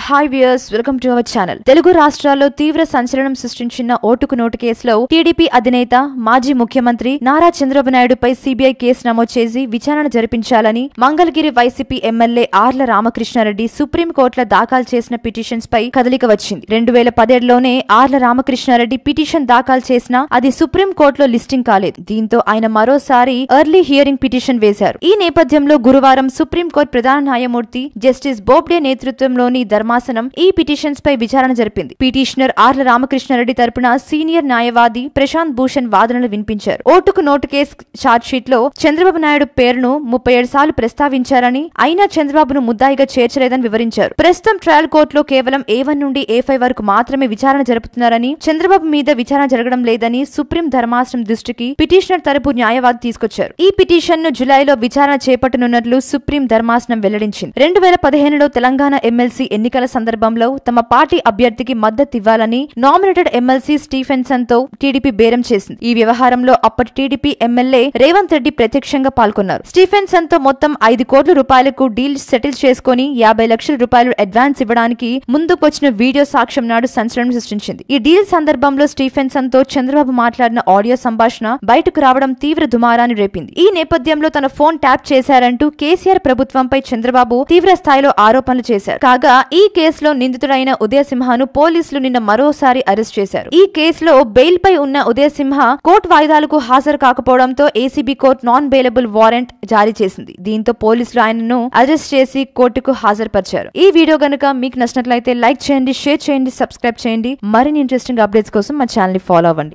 hi viewers welcome to our channel Telugu రాష్ట్రాల్లో తీవ్ర సంచలనం సృష్టించిన ఓటుకు నోటు కేసులో టీడీపీ అధినేత మాజీ ముఖ్యమంత్రి నారా చంద్రబాబు నాయుడుపై సీబీఐ కేసు నమోదు చేసి విచారణ జరిపించాలని మంగళగిరి వైసీపీ ఎమ్మెల్యే ఆర్ల రామకృష్ణారెడ్డి సుప్రీంకోర్టులో దాఖలు చేసిన పిటిషన్స్ పై కదలిక వచ్చింది రెండు వేల పదేడులోనే ఆర్ల రామకృష్ణారెడ్డి పిటిషన్ దాఖలు చేసినా అది సుప్రీంకోర్టులో లిస్టింగ్ కాలేదు దీంతో ఆయన మరోసారి ఎర్లీ హియరింగ్ పిటిషన్ వేశారు ఈ నేపథ్యంలో గురువారం సుప్రీంకోర్టు ప్రధాన న్యాయమూర్తి జస్టిస్ బోబ్డే నేతృత్వంలోని ధర్మాసనం ఈ పిటిషన్స్ పై విచారణ జరిపింది పిటిషనర్ ఆర్ల రామకృష్ణారెడ్డి తరపున సీనియర్ న్యాయవాది ప్రశాంత్ భూషణ్ వాదనలు వినిపించారు ఓటుకు నోటు కేసు ఛార్జ్ షీట్ లో చంద్రబాబు నాయుడు పేరును ముప్పై ఏడు సార్లు ప్రస్తావించారని అయినా చంద్రబాబును ముద్దాయిగా చేర్చలేదని వివరించారు ప్రస్తుతం ట్రయల్ కోర్టులో కేవలం ఏ వన్ నుండి ఏ ఫైవ్ వరకు మాత్రమే విచారణ జరుపుతున్నారని చంద్రబాబు మీద విచారణ జరగడం లేదని సుప్రీం ధర్మాసనం దృష్టికి పిటిషనర్ తరపు న్యాయవాది తీసుకొచ్చారు ఈ పిటిషన్ ను జులైలో విచారణ చేపట్టనున్నట్లు సుప్రీం ధర్మాసనం వెల్లడించింది రెండు వేల పదిహేనులో తెలంగాణ ఎమ్మెల్సీ ఎన్నికల సందర్భంలో తమ పార్టీ అభ్యర్థికి మద్దతు ఇవ్వాలని నామినేటెడ్ ఎమ్మెల్సీ స్టీఫెన్సన్ తో టీడీపీ బేరం చేసింది ఈ వ్యవహారంలో అప్పటి టీడీపీ ఎమ్మెల్యే రేవంత్ రెడ్డి ప్రత్యక్షంగా పాల్గొన్నారు స్టీఫెన్సన్ తో మొత్తం ఐదు కోట్ల రూపాయలకు డీల్ సెటిల్ చేసుకుని యాభై లక్షల రూపాయలు అడ్వాన్స్ ఇవ్వడానికి ముందుకొచ్చిన వీడియో సాక్ష్యం నాడు సంచలనం సృష్టించింది ఈ డీల్ సందర్భంలో స్టీఫెన్సన్ తో చంద్రబాబు మాట్లాడిన ఆడియో సంభాషణ బయటకు రావడం తీవ్ర దుమారాన్ని రేపింది ఈ నేపథ్యంలో తన ఫోన్ ట్యాప్ చేశారంటూ కేసీఆర్ ప్రభుత్వంపై చంద్రబాబు తీవ్ర స్థాయిలో ఆరోపణలు చేశారు కాగా ఈ కేసులో నిందితుడైన ఉదయసింహను పోలీసులు నిన్న మరోసారి అరెస్ట్ చేశారు ఈ కేసులో బెయిల్ పై ఉన్న ఉదయసింహ కోర్టు వాయిదాలకు హాజరు కాకపోవడంతో ACB court non bailable warrant జారీ చేసింది దీంతో పోలీసులు ఆయనను అరెస్ట్ చేసి కోర్టుకు హాజరుపరిచారు ఈ వీడియో గనుక మీకు నచ్చినట్లయితే లైక్ చేయండి షేర్ చేయండి సబ్స్క్రైబ్ చేయండి మరిన్ని ఇంట్రెస్టింగ్ అప్డేట్స్ కోసం మా ఛానల్ ని ఫాలో అవ్వండి